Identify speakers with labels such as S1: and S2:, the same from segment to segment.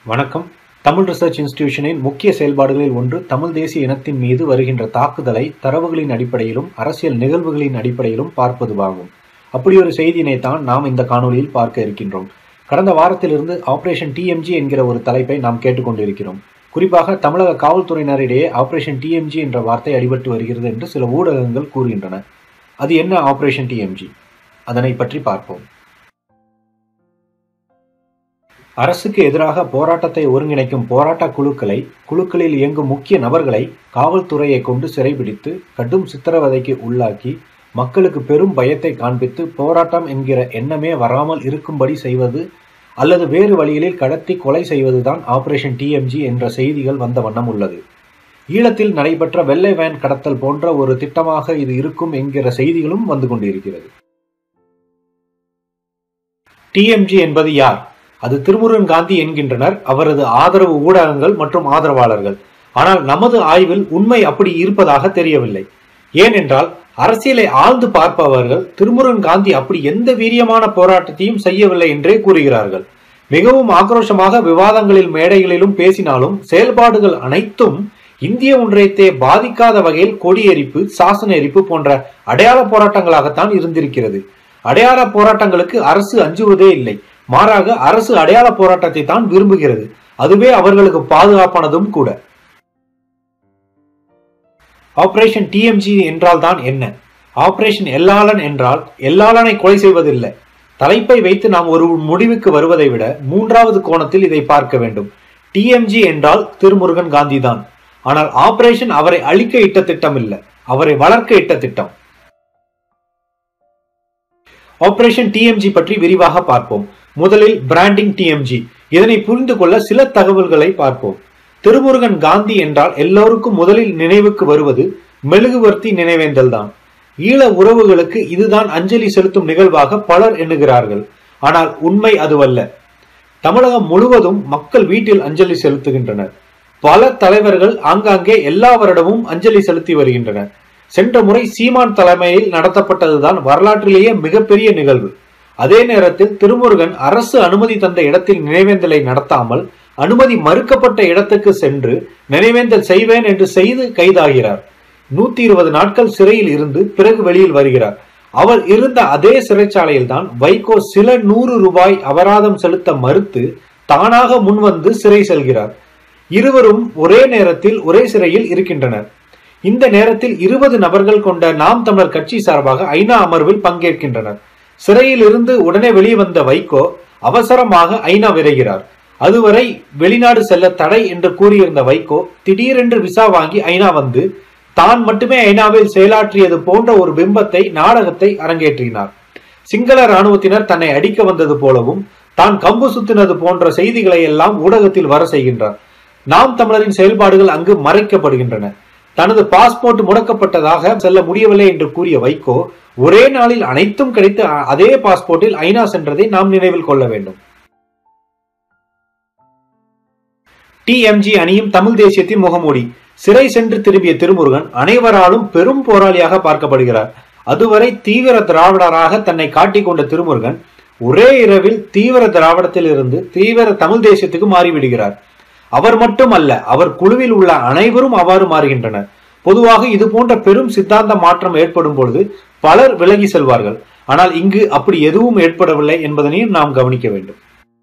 S1: வணக்கம் தமிழ் ரிசர்ச் இன்ஸ்டிடியூஷனின் முக்கிய செயல்பாடுகளில் ஒன்று தமிழ் தேசிய இனத்தின் மீது வருகின்ற தாக்குதலை தரவுகளின் அடிப்படையிலும் அரசியல் நிகழ்வுகளின் அடிப்படையிலும் பார்ப்பதுவாகும் அப்படி ஒரு செய்தியினை தான் நாம் இந்த காணொளியில் பார்க்க இருக்கின்றோம் கடந்த வாரத்திலிருந்து ஆபரேஷன் டிஎம்ஜி என்கிற ஒரு தலைப்பை நாம் கேட்டுக்கொண்டிருக்கிறோம் குறிப்பாக தமிழக காவல்துறையினரிடையே ஆபரேஷன் டிஎம்ஜி என்ற வார்த்தை அடிபட்டு வருகிறது என்று சில ஊடகங்கள் கூறுகின்றன அது என்ன ஆபரேஷன் டிஎம்ஜி அதனை பற்றி பார்ப்போம் அரசுக்கு எதிராக போராட்டத்தை ஒருங்கிணைக்கும் போராட்ட குழுக்களை குழுக்களில் இயங்கும் முக்கிய நபர்களை காவல்துறையை கொண்டு சிறைபிடித்து கடும் சித்திரவதைக்கு உள்ளாக்கி மக்களுக்கு பெரும் பயத்தை காண்பித்து போராட்டம் என்கிற எண்ணமே வராமல் இருக்கும்படி செய்வது அல்லது வேறு வழிகளில் கடத்தி கொலை செய்வதுதான் ஆபரேஷன் டிஎம்ஜி என்ற செய்திகள் வந்த வண்ணம் உள்ளது ஈழத்தில் நடைபெற்ற வெள்ளை வேன் கடத்தல் போன்ற ஒரு திட்டமாக இது இருக்கும் என்கிற செய்திகளும் வந்து கொண்டிருக்கிறது டிஎம்ஜி என்பது யார் அது திருமுருகன் காந்தி என்கின்றனர் அவரது ஆதரவு ஊடகங்கள் மற்றும் ஆதரவாளர்கள் ஆனால் நமது ஆய்வில் உண்மை அப்படி இருப்பதாக தெரியவில்லை ஏனென்றால் அரசியலை ஆழ்ந்து பார்ப்பவர்கள் திருமுருகன் காந்தி அப்படி எந்த வீரியமான போராட்டத்தையும் செய்யவில்லை என்றே கூறுகிறார்கள் மிகவும் ஆக்ரோஷமாக விவாதங்களில் மேடைகளிலும் பேசினாலும் செயல்பாடுகள் அனைத்தும் இந்திய ஒன்றியத்தை பாதிக்காத வகையில் கொடியெரிப்பு சாசன எரிப்பு போன்ற அடையாள போராட்டங்களாகத்தான் இருந்திருக்கிறது அடையாள போராட்டங்களுக்கு அரசு அஞ்சுவதே இல்லை மாறாக அரசு அடையாள போராட்டத்தை தான் விரும்புகிறது அதுவே அவர்களுக்கு பாதுகாப்பானதும் கூட ஆபரேஷன் டிஎம்ஜி என்றால் தான் என்ன ஆபரேஷன் எல்லாளன் என்றால் எல்லாளனை கொலை செய்வதில்லை தலைப்பை வைத்து நாம் ஒரு முடிவுக்கு வருவதை விட மூன்றாவது கோணத்தில் இதை பார்க்க வேண்டும் டிஎம்ஜி என்றால் திருமுருகன் காந்தி தான் ஆனால் ஆபரேஷன் அவரை அழிக்க இட்ட திட்டம் இல்லை அவரை வளர்க்க இட்ட திட்டம் ஆபரேஷன் டிஎம்ஜி பற்றி விரிவாக பார்ப்போம் முதலில் பிராண்டிங் டிஎம்ஜி இதனை புரிந்து கொள்ள சில தகவல்களை பார்ப்போம் திருமுருகன் காந்தி என்றால் எல்லோருக்கும் முதலில் நினைவுக்கு வருவது மெழுகுவர்த்தி நினைவேந்தல் தான் ஈழ உறவுகளுக்கு இதுதான் அஞ்சலி செலுத்தும் நிகழ்வாக பலர் எண்ணுகிறார்கள் ஆனால் உண்மை அதுவல்ல தமிழகம் முழுவதும் மக்கள் வீட்டில் அஞ்சலி செலுத்துகின்றனர் பல தலைவர்கள் ஆங்காங்கே எல்லா வருடமும் அஞ்சலி செலுத்தி வருகின்றனர் சென்ற முறை சீமான் தலைமையில் நடத்தப்பட்டதுதான் வரலாற்றிலேயே மிகப்பெரிய நிகழ்வு அதே நேரத்தில் திருமுருகன் அரசு அனுமதி தந்த இடத்தில் நினைவேந்தலை நடத்தாமல் அனுமதி மறுக்கப்பட்ட இடத்துக்கு சென்று நினைவேந்தல் செய்வேன் என்று செய்து கைதாகிறார் நூத்தி இருபது நாட்கள் சிறையில் இருந்து பிறகு வெளியில் வருகிறார் அவர் இருந்த அதே சிறைச்சாலையில் தான் வைகோ சில நூறு ரூபாய் அபராதம் செலுத்த மறுத்து தானாக முன்வந்து சிறை செல்கிறார் இருவரும் ஒரே நேரத்தில் ஒரே சிறையில் இருக்கின்றனர் இந்த நேரத்தில் இருபது நபர்கள் கொண்ட நாம் தமிழர் கட்சி சார்பாக ஐநா அமர்வில் பங்கேற்கின்றனர் சிறையில் இருந்து உடனே வெளிவந்த வைகோ அவசரமாக ஐநா விரைகிறார் அதுவரை வெளிநாடு செல்ல தடை என்று கூறியிருந்த வைகோ திடீரென்று விசா வாங்கி ஐநா வந்து தான் மட்டுமே ஐநாவில் செயலாற்றியது போன்ற ஒரு பிம்பத்தை நாடகத்தை அரங்கேற்றினார் சிங்கள இராணுவத்தினர் தன்னை அடிக்க வந்தது போலவும் தான் கம்பு சுத்தினது போன்ற செய்திகளை எல்லாம் ஊடகத்தில் வர செய்கின்றார் நாம் தமிழரின் செயல்பாடுகள் அங்கு மறைக்கப்படுகின்றன தனது பாஸ்போர்ட் முடக்கப்பட்டதாக செல்ல முடியவில்லை என்று கூறிய வைகோ ஒரே நாளில் அனைத்தும் கிடைத்து அதே பாஸ்போர்ட்டில் ஐநா சென்றதை நாம் நினைவில் கொள்ள வேண்டும் டிஎம்ஜி அணியும் தமிழ் தேசியத்தின் முகமூடி சிறை சென்று திரும்பிய திருமுருகன் அனைவராலும் பெரும் போராளியாக பார்க்கப்படுகிறார் அதுவரை தீவிர திராவிடராக தன்னை காட்டிக் கொண்ட திருமுருகன் ஒரே இரவில் தீவிர திராவிடத்தில் இருந்து தீவிர தமிழ் தேசியத்துக்கு மாறிவிடுகிறார் அவர் மட்டும் அல்ல அவர் குழுவில் உள்ள அனைவரும் அவ்வாறு மாறுகின்றனர் பொதுவாக இது போன்ற பெரும் சித்தாந்த மாற்றம் ஏற்படும் பொழுது பலர் விலகி செல்வார்கள் ஆனால் இங்கு அப்படி எதுவும் ஏற்படவில்லை என்பதனையும் நாம் கவனிக்க வேண்டும்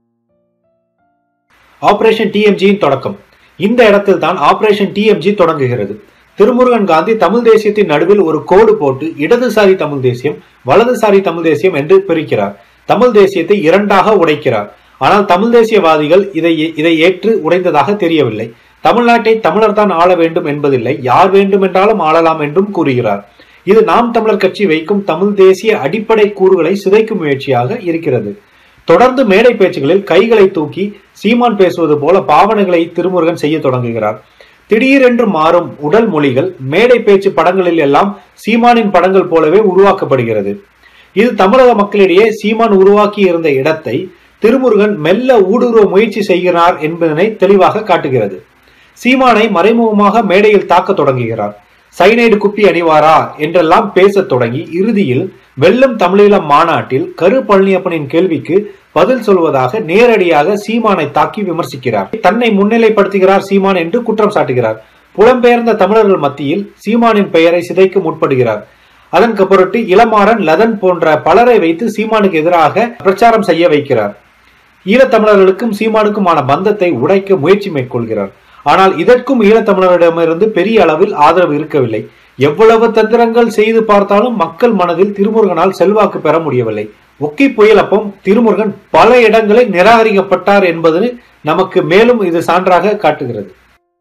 S1: ஆபரேஷன் டிஎம்ஜியின் தொடக்கம் இந்த இடத்தில் தான் ஆபரேஷன் டிஎம்ஜி தொடங்குகிறது திருமுருகன் காந்தி தமிழ் தேசியத்தின் நடுவில் ஒரு கோடு போட்டு இடதுசாரி தமிழ் தேசியம் வலதுசாரி தமிழ் தேசியம் என்று பிரிக்கிறார் தமிழ் தேசியத்தை இரண்டாக உடைக்கிறார் ஆனால் தமிழ் தேசியவாதிகள் இதை இதை ஏற்று உடைந்ததாக தெரியவில்லை தமிழ்நாட்டை தமிழர் தான் ஆள வேண்டும் என்பதில்லை யார் வேண்டுமென்றாலும் ஆளலாம் என்றும் கூறுகிறார் இது நாம் தமிழர் கட்சி வைக்கும் தமிழ் தேசிய அடிப்படை கூறுகளை சிதைக்கும் முயற்சியாக இருக்கிறது தொடர்ந்து மேடை பேச்சுகளில் கைகளை தூக்கி சீமான் பேசுவது போல பாவனைகளை திருமுருகன் செய்ய தொடங்குகிறார் திடீரென்று மாறும் உடல் மொழிகள் மேடை பேச்சு படங்களில் எல்லாம் சீமானின் படங்கள் போலவே உருவாக்கப்படுகிறது இது தமிழக மக்களிடையே சீமான் உருவாக்கி இருந்த இடத்தை திருமுருகன் மெல்ல ஊடுருவ முயற்சி செய்கிறார் என்பதனை தெளிவாக காட்டுகிறது சீமானை மறைமுகமாக மேடையில் தாக்க தொடங்குகிறார் சைனைடு குப்பி அணிவாரா என்றெல்லாம் பேசத் தொடங்கி இறுதியில் வெல்லும் தமிழீழம் மாநாட்டில் கரு பழனியப்பனின் கேள்விக்கு பதில் சொல்வதாக நேரடியாக சீமானை தாக்கி விமர்சிக்கிறார் தன்னை முன்னிலைப்படுத்துகிறார் சீமான் என்று குற்றம் சாட்டுகிறார் புலம்பெயர்ந்த தமிழர்கள் மத்தியில் சீமானின் பெயரை சிதைக்க முற்படுகிறார் அதற்கு பொருட்டு இளமாறன் லதன் போன்ற பலரை வைத்து சீமானுக்கு எதிராக பிரச்சாரம் செய்ய வைக்கிறார் ஈழத்தமிழர்களுக்கும் சீமானுக்குமான பந்தத்தை உடைக்க முயற்சி மேற்கொள்கிறார் ஆனால் இதற்கும் ஈழத்தமிழரிடமிருந்து பெரிய அளவில் ஆதரவு இருக்கவில்லை எவ்வளவு தந்திரங்கள் செய்து பார்த்தாலும் மக்கள் மனதில் திருமுருகனால் செல்வாக்கு பெற முடியவில்லை ஒக்கி புயலப்பம் திருமுருகன் பல இடங்களில் நிராகரிக்கப்பட்டார் என்பது நமக்கு மேலும் இது சான்றாக காட்டுகிறது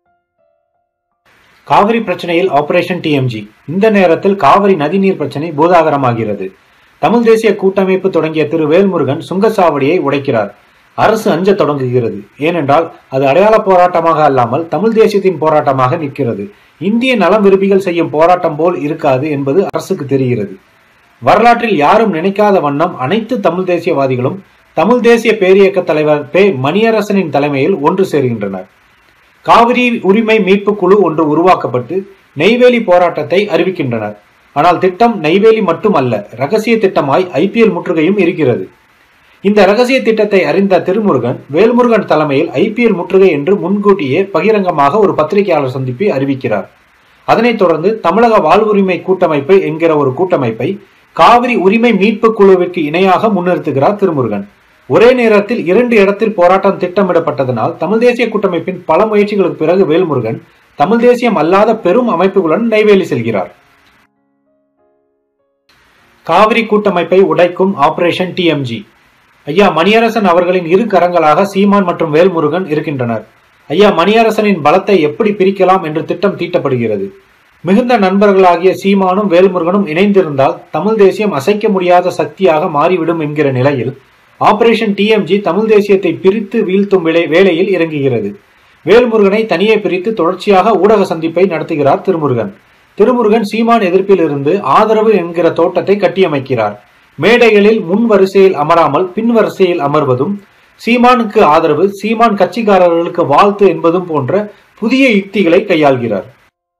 S1: காவிரி பிரச்சனையில் ஆபரேஷன் டிஎம்ஜி இந்த நேரத்தில் காவிரி நதிநீர் பிரச்சனை பூதாகரமாகிறது தமிழ் தேசிய கூட்டமைப்பு தொடங்கிய திரு வேல்முருகன் சுங்கச்சாவடியை உடைக்கிறார் அரசு அஞ்ச தொடங்குகிறது ஏனென்றால் அது அடையாள போராட்டமாக அல்லாமல் தமிழ் தேசியத்தின் போராட்டமாக நிற்கிறது இந்திய நலம் விரும்பிகள் செய்யும் போராட்டம் போல் இருக்காது என்பது அரசுக்கு தெரிகிறது வரலாற்றில் யாரும் நினைக்காத வண்ணம் அனைத்து தமிழ் தேசியவாதிகளும் தமிழ் தேசிய பேரியக்க தலைவர் பே மணியரசனின் தலைமையில் ஒன்று சேருகின்றனர் காவிரி உரிமை மீட்பு குழு ஒன்று உருவாக்கப்பட்டு நெய்வேலி போராட்டத்தை அறிவிக்கின்றனர் ஆனால் திட்டம் நெய்வேலி மட்டுமல்ல ரகசிய திட்டமாய் ஐபிஎல் முற்றுகையும் இருக்கிறது இந்த ரகசிய திட்டத்தை அறிந்த திருமுருகன் வேல்முருகன் தலைமையில் ஐபிஎல் முற்றுகை என்று முன்கூட்டியே பகிரங்கமாக ஒரு பத்திரிகையாளர் சந்திப்பை அறிவிக்கிறார் அதனைத் தொடர்ந்து தமிழக வாழ்வுரிமை கூட்டமைப்பு என்கிற ஒரு கூட்டமைப்பை காவிரி உரிமை மீட்பு குழுவிற்கு இணையாக முன்னிறுத்துகிறார் திருமுருகன் ஒரே நேரத்தில் இரண்டு இடத்தில் போராட்டம் திட்டமிடப்பட்டதனால் தமிழ் தேசிய கூட்டமைப்பின் பல முயற்சிகளுக்கு பிறகு வேல்முருகன் தமிழ் தேசியம் அல்லாத பெரும் அமைப்புகளுடன் நெய்வேலி செல்கிறார் காவிரி கூட்டமைப்பை உடைக்கும் ஆபரேஷன் டிஎம்ஜி ஐயா மணியரசன் அவர்களின் இரு கரங்களாக சீமான் மற்றும் வேல்முருகன் இருக்கின்றனர் ஐயா மணியரசனின் பலத்தை எப்படி பிரிக்கலாம் என்று திட்டம் தீட்டப்படுகிறது மிகுந்த நண்பர்களாகிய சீமானும் வேல்முருகனும் இணைந்திருந்தால் தமிழ் தேசியம் அசைக்க முடியாத சக்தியாக மாறிவிடும் என்கிற நிலையில் ஆபரேஷன் டிஎம்ஜி தமிழ் தேசியத்தை பிரித்து வீழ்த்தும் வேலை வேலையில் இறங்குகிறது வேல்முருகனை தனியே பிரித்து தொடர்ச்சியாக ஊடக சந்திப்பை நடத்துகிறார் திருமுருகன் திருமுருகன் சீமான் எதிர்ப்பில் இருந்து ஆதரவு என்கிற தோட்டத்தை கட்டியமைக்கிறார் மேடைகளில் முன் வரிசையில் அமராமல் பின் வரிசையில் அமர்வதும் சீமானுக்கு ஆதரவு சீமான் கட்சிக்காரர்களுக்கு வாழ்த்து என்பதும் போன்ற புதிய யுக்திகளை கையாள்கிறார்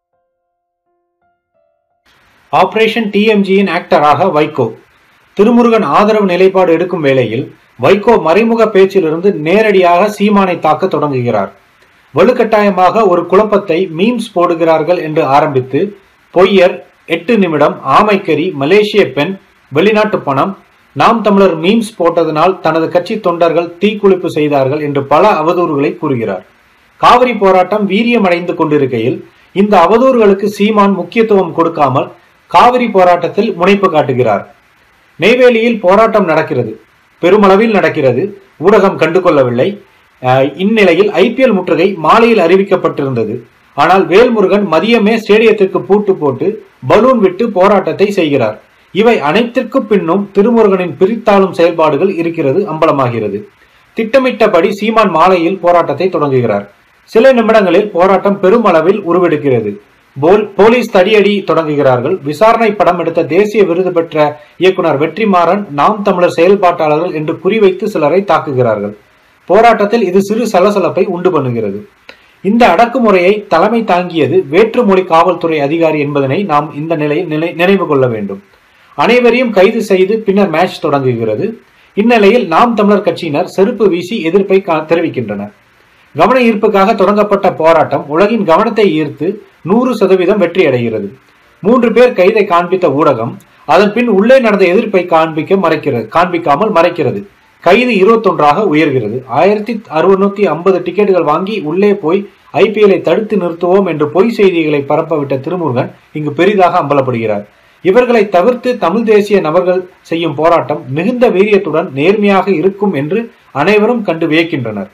S1: ஆபரேஷன் டிஎம்ஜியின் ஆக்டராக வைகோ திருமுருகன் ஆதரவு நிலைப்பாடு எடுக்கும் வேளையில் வைகோ மறைமுக பேச்சிலிருந்து நேரடியாக சீமானை தாக்க தொடங்குகிறார் வலுக்கட்டாயமாக ஒரு குழப்பத்தை மீம்ஸ் போடுகிறார்கள் என்று ஆரம்பித்து பொய்யர் எட்டு நிமிடம் ஆமைக்கறி மலேசிய பெண் வெளிநாட்டு பணம் நாம் தமிழர் மீம்ஸ் போட்டதனால் தனது கட்சி தொண்டர்கள் தீக்குளிப்பு செய்தார்கள் என்று பல அவதூறுகளை கூறுகிறார் காவிரி போராட்டம் வீரியமடைந்து கொண்டிருக்கையில் இந்த அவதூறுகளுக்கு சீமான் முக்கியத்துவம் கொடுக்காமல் காவிரி போராட்டத்தில் முனைப்பு காட்டுகிறார் நெய்வேலியில் போராட்டம் நடக்கிறது பெருமளவில் நடக்கிறது ஊடகம் கண்டுகொள்ளவில்லை இந்நிலையில் ஐபிஎல் முற்றுகை மாலையில் அறிவிக்கப்பட்டிருந்தது ஆனால் வேல்முருகன் மதியமே ஸ்டேடியத்திற்கு பூட்டு போட்டு பலூன் விட்டு போராட்டத்தை செய்கிறார் இவை அனைத்திற்கு பின்னும் திருமுருகனின் பிரித்தாளும் செயல்பாடுகள் இருக்கிறது அம்பலமாகிறது திட்டமிட்டபடி சீமான் மாலையில் போராட்டத்தை தொடங்குகிறார் சில நிமிடங்களில் போராட்டம் பெருமளவில் உருவெடுக்கிறது போல் போலீஸ் தடியடி தொடங்குகிறார்கள் விசாரணை படம் எடுத்த தேசிய விருது பெற்ற இயக்குனர் வெற்றிமாறன் நாம் தமிழர் செயல்பாட்டாளர்கள் என்று குறிவைத்து சிலரை தாக்குகிறார்கள் போராட்டத்தில் இது சிறு சலசலப்பை உண்டு பண்ணுகிறது இந்த அடக்குமுறையை தலைமை தாங்கியது வேற்றுமொழி காவல்துறை அதிகாரி என்பதனை நாம் இந்த நிலையில் நினை நினைவு கொள்ள வேண்டும் அனைவரையும் கைது செய்து பின்னர் மேட்ச் தொடங்குகிறது இந்நிலையில் நாம் தமிழர் கட்சியினர் செருப்பு வீசி எதிர்ப்பை தெரிவிக்கின்றனர் கவன ஈர்ப்புக்காக தொடங்கப்பட்ட போராட்டம் உலகின் கவனத்தை ஈர்த்து நூறு சதவீதம் வெற்றி அடைகிறது மூன்று பேர் கைதை காண்பித்த ஊடகம் அதன் பின் உள்ளே நடந்த எதிர்ப்பை காண்பிக்க மறைக்கிறது காண்பிக்காமல் மறைக்கிறது கைது இருபத்தொன்றாக உயர்கிறது ஆயிரத்தி அறுநூத்தி ஐம்பது டிக்கெட்டுகள் வாங்கி உள்ளே போய் ஐபிஎல்லை தடுத்து நிறுத்துவோம் என்று பொய் செய்திகளை பரப்பவிட்ட திருமுருகன் இங்கு பெரிதாக அம்பலப்படுகிறார் இவர்களை தவிர்த்து தமிழ் தேசிய நபர்கள் செய்யும் போராட்டம் மிகுந்த வீரியத்துடன் நேர்மையாக இருக்கும் என்று அனைவரும் கண்டு வியக்கின்றனர்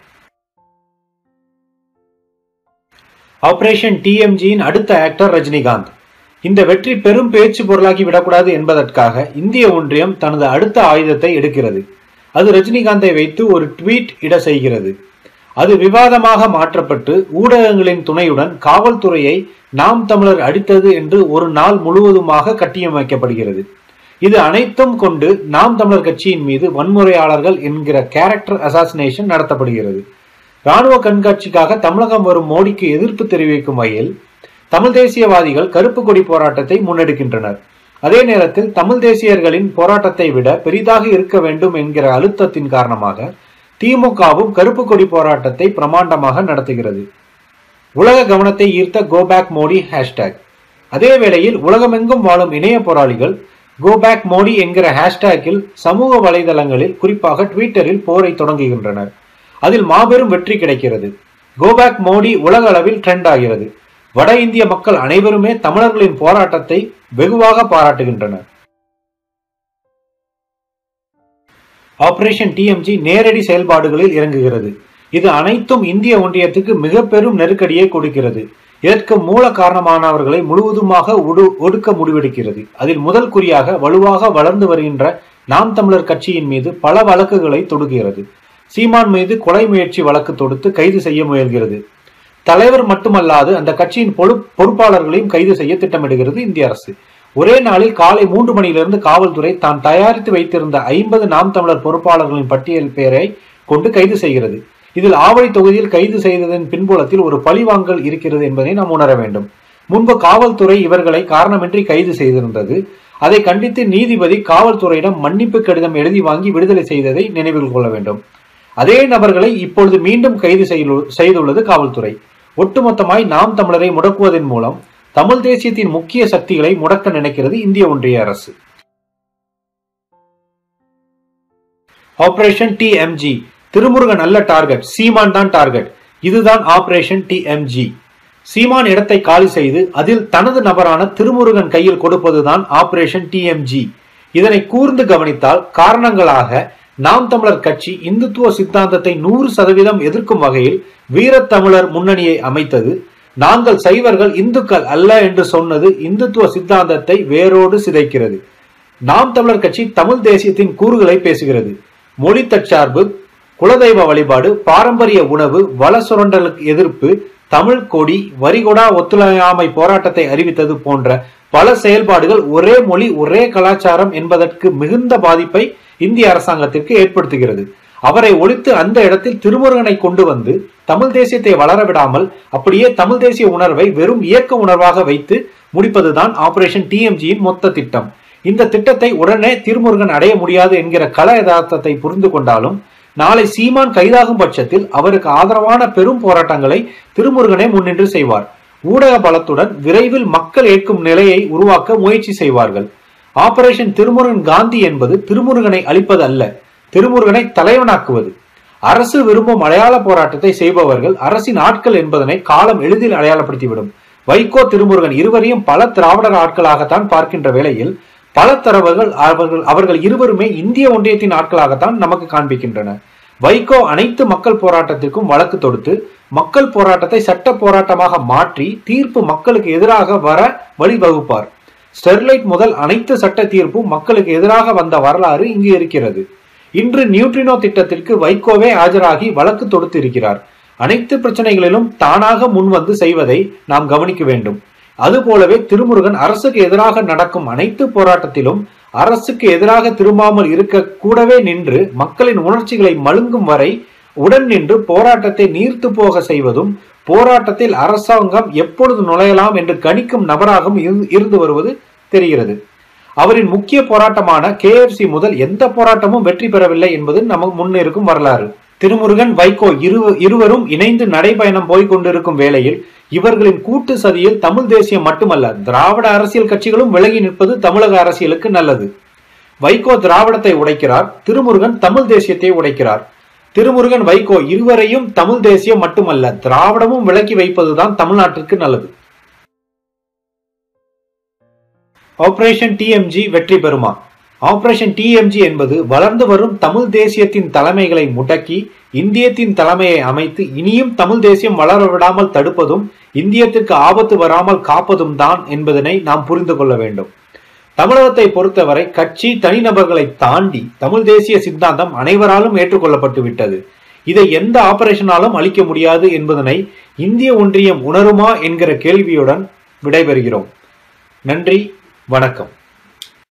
S1: ஆபரேஷன் டிஎம்ஜியின் அடுத்த ஆக்டர் ரஜினிகாந்த் இந்த வெற்றி பெரும் பேச்சு பொருளாகி விடக்கூடாது என்பதற்காக இந்திய ஒன்றியம் தனது அடுத்த ஆயுதத்தை எடுக்கிறது அது ரஜினிகாந்தை வைத்து ஒரு ட்வீட் இட செய்கிறது அது விவாதமாக மாற்றப்பட்டு ஊடகங்களின் துணையுடன் காவல்துறையை நாம் தமிழர் அடித்தது என்று ஒரு நாள் முழுவதுமாக கட்டியமைக்கப்படுகிறது இது அனைத்தும் கொண்டு நாம் தமிழர் கட்சியின் மீது வன்முறையாளர்கள் என்கிற கேரக்டர் அசாசினேஷன் நடத்தப்படுகிறது ராணுவ கண்காட்சிக்காக தமிழகம் வரும் மோடிக்கு எதிர்ப்பு தெரிவிக்கும் வகையில் தமிழ் தேசியவாதிகள் கருப்பு கொடி போராட்டத்தை முன்னெடுக்கின்றனர் அதே நேரத்தில் தமிழ் தேசியர்களின் போராட்டத்தை விட பெரிதாக இருக்க வேண்டும் என்கிற அழுத்தத்தின் காரணமாக திமுகவும் கருப்பு கொடி போராட்டத்தை பிரமாண்டமாக நடத்துகிறது உலக கவனத்தை ஈர்த்த கோபேக் மோடி ஹேஷ்டேக் அதே வேளையில் உலகமெங்கும் வாழும் இணைய போராளிகள் கோபேக் மோடி என்கிற ஹேஷ்டேக்கில் சமூக வலைதளங்களில் குறிப்பாக ட்விட்டரில் போரை தொடங்குகின்றனர் அதில் மாபெரும் வெற்றி கிடைக்கிறது கோபேக் மோடி உலக அளவில் ட்ரெண்ட் ஆகிறது வட இந்திய மக்கள் அனைவருமே தமிழர்களின் போராட்டத்தை வெகுவாக பாராட்டுகின்றனர் ஆபரேஷன் டிஎம்ஜி நேரடி செயல்பாடுகளில் இறங்குகிறது இது அனைத்தும் இந்திய ஒன்றியத்துக்கு மிக பெரும் நெருக்கடியை கொடுக்கிறது இதற்கு மூல காரணமானவர்களை முழுவதுமாக ஒடுக்க முடிவெடுக்கிறது அதில் முதல் குறியாக வலுவாக வளர்ந்து வருகின்ற நாம் தமிழர் கட்சியின் மீது பல வழக்குகளை தொடுகிறது சீமான் மீது கொலை முயற்சி வழக்கு தொடுத்து கைது செய்ய முயல்கிறது தலைவர் மட்டுமல்லாது அந்த கட்சியின் பொறு பொறுப்பாளர்களையும் கைது செய்ய திட்டமிடுகிறது இந்திய அரசு ஒரே நாளில் காலை மூன்று மணியிலிருந்து காவல்துறை தான் தயாரித்து வைத்திருந்த ஐம்பது நாம் தமிழர் பொறுப்பாளர்களின் பட்டியல் பெயரை கொண்டு கைது செய்கிறது இதில் ஆவடி தொகுதியில் கைது செய்ததன் பின்புலத்தில் ஒரு பழிவாங்கல் இருக்கிறது என்பதை நாம் உணர வேண்டும் முன்பு காவல்துறை இவர்களை காரணமின்றி கைது செய்திருந்தது அதை கண்டித்து நீதிபதி காவல்துறையிடம் மன்னிப்பு கடிதம் எழுதி வாங்கி விடுதலை செய்ததை நினைவில் கொள்ள வேண்டும் அதே நபர்களை இப்பொழுது மீண்டும் கைது செய்துள்ளது காவல்துறை ஒட்டுமொத்தமாய் நாம் தமிழரை முடக்குவதன் மூலம் தமிழ் தேசியத்தின் முக்கிய சக்திகளை முடக்க நினைக்கிறது இந்திய ஒன்றிய அரசு ஆபரேஷன் டி எம்ஜி திருமுருகன் அல்ல டார்கெட் சீமான் தான் டார்கெட் இதுதான் ஆபரேஷன் டி எம்ஜி சீமான் இடத்தை காலி செய்து அதில் தனது நபரான திருமுருகன் கையில் கொடுப்பதுதான் ஆபரேஷன் டிஎம்ஜி இதனை கூர்ந்து கவனித்தால் காரணங்களாக நாம் தமிழர் கட்சி இந்துத்துவ சித்தாந்தத்தை நூறு சதவீதம் எதிர்க்கும் வகையில் வீரத்தமிழர் முன்னணியை அமைத்தது நாங்கள் சைவர்கள் இந்துக்கள் அல்ல என்று சொன்னது இந்துத்துவ சித்தாந்தத்தை வேரோடு சிதைக்கிறது நாம் தமிழர் கட்சி தமிழ் தேசியத்தின் கூறுகளை பேசுகிறது மொழி தற்சார்பு குலதெய்வ வழிபாடு பாரம்பரிய உணவு வள சுரண்டலுக்கு எதிர்ப்பு தமிழ் கொடி வரிகொடா ஒத்துழையாமை போராட்டத்தை அறிவித்தது போன்ற பல செயல்பாடுகள் ஒரே மொழி ஒரே கலாச்சாரம் என்பதற்கு மிகுந்த பாதிப்பை இந்திய அரசாங்கத்திற்கு ஏற்படுத்துகிறது அவரை ஒழித்து அந்த இடத்தில் திருமுருகனை கொண்டு வந்து தமிழ் தேசியத்தை வளர விடாமல் அப்படியே தமிழ் தேசிய உணர்வை வெறும் இயக்க உணர்வாக வைத்து முடிப்பதுதான் ஆபரேஷன் டிஎம்ஜியின் மொத்த திட்டம் இந்த திட்டத்தை உடனே திருமுருகன் அடைய முடியாது என்கிற கள யதார்த்தத்தை புரிந்து கொண்டாலும் நாளை சீமான் கைதாகும் பட்சத்தில் அவருக்கு ஆதரவான பெரும் போராட்டங்களை திருமுருகனே முன்னின்று செய்வார் ஊடக பலத்துடன் விரைவில் மக்கள் ஏற்கும் நிலையை உருவாக்க முயற்சி செய்வார்கள் ஆபரேஷன் திருமுருகன் காந்தி என்பது திருமுருகனை அழிப்பது அல்ல திருமுருகனை தலைவனாக்குவது அரசு விரும்பும் அடையாள போராட்டத்தை செய்பவர்கள் அரசின் ஆட்கள் என்பதனை காலம் எளிதில் அடையாளப்படுத்திவிடும் வைகோ திருமுருகன் இருவரையும் பல திராவிடர் ஆட்களாகத்தான் பார்க்கின்ற வேளையில் பல தரவர்கள் அவர்கள் அவர்கள் இருவருமே இந்திய ஒன்றியத்தின் ஆட்களாகத்தான் நமக்கு காண்பிக்கின்றன வைகோ அனைத்து மக்கள் போராட்டத்திற்கும் வழக்கு தொடுத்து மக்கள் போராட்டத்தை சட்ட போராட்டமாக மாற்றி தீர்ப்பு மக்களுக்கு எதிராக வர வழிவகுப்பார் ஸ்டெர்லைட் முதல் அனைத்து சட்ட தீர்ப்பும் மக்களுக்கு எதிராக வந்த வரலாறு இங்கு இருக்கிறது இன்று நியூட்ரினோ திட்டத்திற்கு வைகோவே ஆஜராகி வழக்கு தொடுத்து இருக்கிறார் அனைத்து பிரச்சனைகளிலும் தானாக முன்வந்து செய்வதை நாம் கவனிக்க வேண்டும் அதுபோலவே திருமுருகன் அரசுக்கு எதிராக நடக்கும் அனைத்து போராட்டத்திலும் அரசுக்கு எதிராக திரும்பாமல் இருக்க கூடவே நின்று மக்களின் உணர்ச்சிகளை மழுங்கும் வரை உடன் நின்று போராட்டத்தை நீர்த்து போக செய்வதும் போராட்டத்தில் அரசாங்கம் எப்பொழுது நுழையலாம் என்று கணிக்கும் நபராகவும் இருந்து வருவது தெரிகிறது அவரின் முக்கிய போராட்டமான கேஎஃப்சி முதல் எந்த போராட்டமும் வெற்றி பெறவில்லை என்பது நமக்கு முன்னிருக்கும் வரலாறு திருமுருகன் வைகோ இரு இருவரும் இணைந்து நடைபயணம் போய்கொண்டிருக்கும் வேளையில் இவர்களின் கூட்டு சதியில் தமிழ் தேசியம் மட்டுமல்ல திராவிட அரசியல் கட்சிகளும் விலகி நிற்பது தமிழக அரசியலுக்கு நல்லது வைகோ திராவிடத்தை உடைக்கிறார் திருமுருகன் தமிழ் தேசியத்தை உடைக்கிறார் திருமுருகன் வைகோ இருவரையும் தமிழ் தேசியம் மட்டுமல்ல திராவிடமும் விலக்கி வைப்பதுதான் தமிழ்நாட்டிற்கு நல்லது ஆபரேஷன் டிஎம்ஜி வெற்றி பெறுமா ஆபரேஷன் டிஎம்ஜி என்பது வளர்ந்து வரும் தமிழ் தேசியத்தின் தலைமைகளை முடக்கி இந்தியத்தின் தலைமையை அமைத்து இனியும் தமிழ் தேசியம் வளர விடாமல் தடுப்பதும் இந்தியத்திற்கு ஆபத்து வராமல் காப்பதும் தான் என்பதனை நாம் புரிந்து கொள்ள வேண்டும் தமிழகத்தை பொறுத்தவரை கட்சி தனிநபர்களை தாண்டி தமிழ் தேசிய சித்தாந்தம் அனைவராலும் ஏற்றுக்கொள்ளப்பட்டு விட்டது இதை எந்த ஆபரேஷனாலும் அளிக்க முடியாது என்பதனை இந்திய ஒன்றியம் உணருமா என்கிற கேள்வியுடன் விடைபெறுகிறோம் நன்றி வணக்கம்